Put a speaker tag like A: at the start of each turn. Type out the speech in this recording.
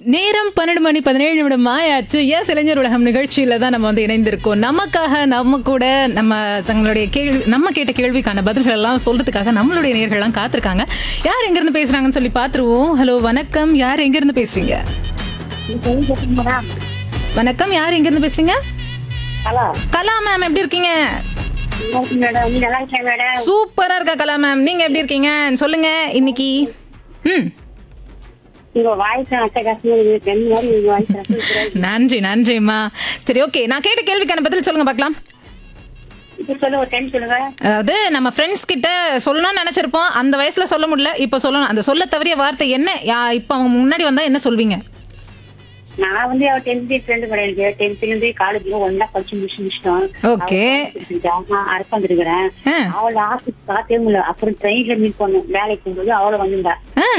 A: நேரம் பன்னெண்டு மணி பதினேழு நிமிடம் ஆயாச்சு எஸ் இளைஞர் உலகம் நிகழ்ச்சியில தான் நம்ம வந்து இணைந்திருக்கோம் நமக்காக நம்ம கூட நம்ம தங்களுடைய கேள்வி நம்ம கேட்ட கேள்விக்கான பதில்கள் எல்லாம் சொல்றதுக்காக நம்மளுடைய நேர்கள்லாம் காத்திருக்காங்க யார் எங்க இருந்து பேசுறாங்கன்னு சொல்லி பாத்துருவோம் ஹலோ வணக்கம் யார் எங்க இருந்து பேசுறீங்க வணக்கம் யார் எங்க இருந்து பேசுறீங்க
B: ஹலோ
A: கலா மேம் எப்படி இருக்கீங்க
B: மேடம் நீ நல்லா இருக்கேன் மேடம்
A: சூப்பரா இருக்கா கலா மேம் நீங்க எப்படி இருக்கீங்க சொல்லுங்க இன்னைக்கு ம்
B: உங்க வாய்ஸ் அட்டகாசமா இருக்கு ரெண்டு மாதிரி உங்க வாய்ஸ் ரசிக்கிறேன்
A: நன்றி நன்றிம்மா சரி ஓகே நான் கேட்ட கேள்விக்கான பதில் சொல்லுங்க பார்க்கலாம்
B: இப்ப சொல்லுங்க ஒரு டைம் சொல்லுங்க
A: அதாவது நம்ம ஃப்ரெண்ட்ஸ் கிட்ட சொல்லணும்னு நினைச்சிருப்போம் அந்த வயசுல சொல்ல முடியல இப்ப சொல்லணும் அந்த சொல்ல தவறிய வார்த்தை என்ன யா- இப்ப அவங்க முன்னாடி வந்தா என்ன சொல்வீங்க
B: நான் வந்து அவ டென்த் ஃப்ரெண்டு கிடையாது டென்த்ல இருந்து காலேஜ்ல ஒன்னா படிச்சு முடிச்சு முடிச்சிட்டோம்
A: Okay.
B: அரசு வந்திருக்கிறேன்
A: ஆ.
B: அவளை ஆஃபீஸ் பார்த்தே முடியல அப்புறம் ட்ரெயின்ல மீட் பண்ணோம் வேலைக்கு போகும்போது அவளை வந்திருந்தா
A: ஆ